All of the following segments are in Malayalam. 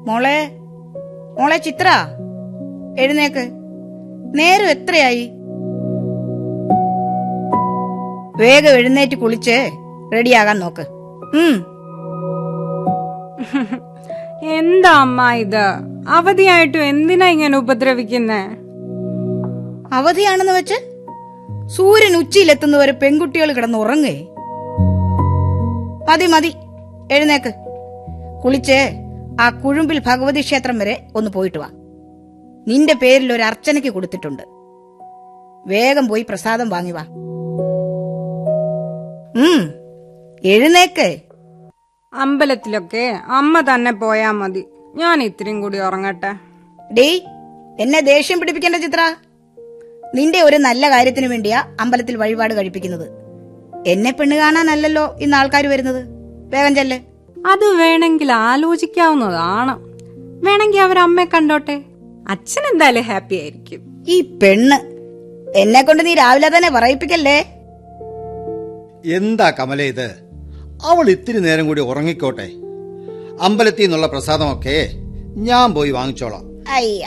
മോളെ മോളെ ചിത്ര എഴുന്നേക്ക് നേരം എത്രയായി വേഗം എഴുന്നേറ്റ് കുളിച്ച് റെഡിയാകാൻ നോക്ക് ഉം എന്താ അമ്മ ഇത് അവധിയായിട്ടും എന്തിനാ ഇങ്ങനെ ഉപദ്രവിക്കുന്നേ അവധിയാണെന്ന് വെച്ച് സൂര്യൻ ഉച്ചയിലെത്തുന്നവരെ പെൺകുട്ടികൾ കിടന്ന് ഉറങ്ങേ മതി മതി എഴുന്നേക്ക് കുളിച്ച് ആ കുഴുമ്പിൽ ഭഗവതി ക്ഷേത്രം വരെ ഒന്ന് പോയിട്ട് വാ നിന്റെ പേരിൽ ഒരു അർച്ചനയ്ക്ക് കൊടുത്തിട്ടുണ്ട് വേഗം പോയി പ്രസാദം വാങ്ങി വാ ഉം എഴുന്നേക്ക് അമ്പലത്തിലൊക്കെ അമ്മ തന്നെ പോയാ മതി ഞാൻ ഇത്രയും കൂടി ഉറങ്ങട്ടെ ഡേയ് എന്നെ ദേഷ്യം പിടിപ്പിക്കേണ്ട ചിത്ര നിന്റെ ഒരു നല്ല കാര്യത്തിന് വേണ്ടിയാ അമ്പലത്തിൽ വഴിപാട് കഴിപ്പിക്കുന്നത് എന്നെ പെണ്ണ് കാണാനല്ലല്ലോ ഇന്ന് ആൾക്കാർ വരുന്നത് വേഗം ചെല്ല് അത് വേണമെങ്കിൽ ആലോചിക്കാവുന്നതാണ് വേണമെങ്കിൽ അവർ അമ്മയെ കണ്ടോട്ടെ അച്ഛൻ എന്തായാലും ഹാപ്പി ആയിരിക്കും ഈ പെണ്ണ് എന്നെ കൊണ്ട് നീ രാവിലെ തന്നെ പറയിപ്പിക്കല്ലേ എന്താ കമല ഇത് അവൾ ഇത്തിരി നേരം കൂടി ഉറങ്ങിക്കോട്ടെ അമ്പലത്തിൽ നിന്നുള്ള പ്രസാദമൊക്കെ ഞാൻ പോയി വാങ്ങിച്ചോളാം അയ്യ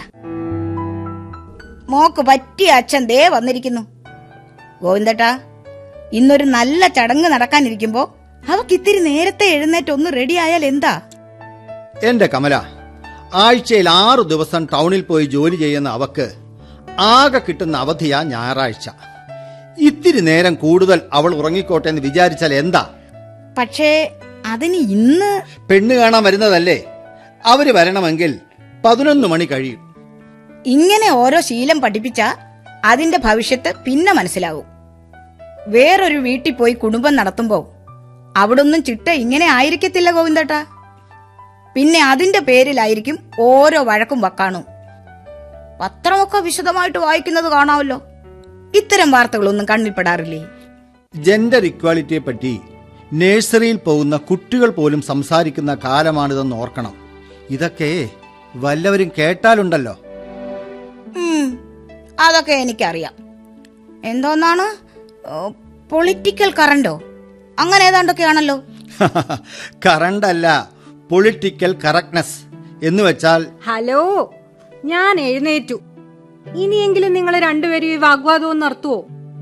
മോക്ക് പറ്റിയ അച്ഛൻ ദേ വന്നിരിക്കുന്നു ഗോവിന്ദട്ടാ ഇന്നൊരു നല്ല ചടങ്ങ് നടക്കാനിരിക്കുമ്പോ അവക്ക് ഇത്തിരി നേരത്തെ എഴുന്നേറ്റ് ഒന്ന് റെഡിയായാൽ എന്താ എന്റെ കമല ആഴ്ചയിൽ ആറു ദിവസം ടൗണിൽ പോയി ജോലി ചെയ്യുന്ന അവക്ക് ആകെ കിട്ടുന്ന അവധിയാ ഞായറാഴ്ച ഇത്തിരി നേരം കൂടുതൽ അവൾ ഉറങ്ങിക്കോട്ടെ എന്ന് വിചാരിച്ചാൽ എന്താ പക്ഷേ അതിന് ഇന്ന് പെണ്ണ് കാണാൻ വരുന്നതല്ലേ അവര് വരണമെങ്കിൽ പതിനൊന്ന് മണി കഴിയും ഇങ്ങനെ ഓരോ ശീലം പഠിപ്പിച്ച അതിന്റെ ഭവിഷ്യത്ത് പിന്നെ മനസ്സിലാവും വേറൊരു വീട്ടിൽ പോയി കുടുംബം നടത്തുമ്പോ അവിടൊന്നും ചിട്ട ഇങ്ങനെ ആയിരിക്കത്തില്ല ഗോവിന്ദട്ടാ പിന്നെ അതിന്റെ പേരിലായിരിക്കും ഓരോ വഴക്കും വക്കാണും പത്രമൊക്കെ വിശദമായിട്ട് വായിക്കുന്നത് കാണാമല്ലോ ഇത്തരം വാർത്തകളൊന്നും കണ്ണിൽപ്പെടാറില്ലേ ജെൻഡർ ഇക്വാലിറ്റിയെ പറ്റി നഴ്സറിയിൽ പോകുന്ന കുട്ടികൾ പോലും സംസാരിക്കുന്ന കാലമാണിതെന്ന് ഓർക്കണം ഇതൊക്കെ വല്ലവരും കേട്ടാലുണ്ടല്ലോ ഉം, അതൊക്കെ എനിക്കറിയാം എന്തോന്നാണ് പൊളിറ്റിക്കൽ കറണ്ടോ അങ്ങനെ ഏതാണ്ടൊക്കെയാണല്ലോ കറണ്ട് അല്ല പൊളിറ്റിക്കൽ കറക്റ്റ്നെസ് എന്ന് വെച്ചാൽ ഹലോ ഞാൻ എഴുന്നേറ്റു ഇനിയെങ്കിലും നിങ്ങൾ രണ്ടുപേരും ഈ വാഗ്വാദവും നിർത്തുവോ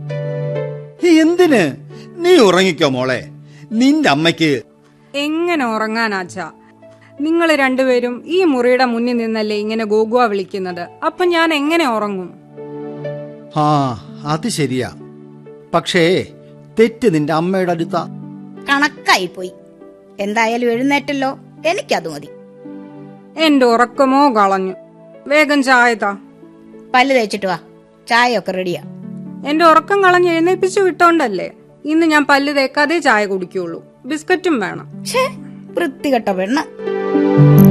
എന്തിന് നീ ഉറങ്ങിക്കോ മോളെ നിന്റെ അമ്മയ്ക്ക് എങ്ങനെ ഉറങ്ങാനാച്ചാ നിങ്ങൾ രണ്ടുപേരും ഈ മുറിയുടെ മുന്നിൽ നിന്നല്ലേ ഇങ്ങനെ ഗോഗുവ വിളിക്കുന്നത് അപ്പൊ ഞാൻ എങ്ങനെ ഉറങ്ങും ആ അത് ശരിയാ പക്ഷേ തെറ്റ് നിന്റെ അമ്മയുടെ അടുത്താ കണക്കായി പോയി എന്തായാലും എഴുന്നേറ്റല്ലോ എനിക്കത് മതി എന്റെ ഉറക്കമോ കളഞ്ഞു വേഗം ചായ താ പല്ല് തേച്ചിട്ട് വാ ചായയൊക്കെ റെഡിയാ എന്റെ ഉറക്കം കളഞ്ഞ് എഴുന്നേപ്പിച്ചു വിട്ടോണ്ടല്ലേ ഇന്ന് ഞാൻ പല്ല് തേക്കാതെ ചായ കുടിക്കുള്ളൂ ബിസ്ക്കറ്റും വേണം ഛേ വൃത്തികെട്ട പെണ്ണ്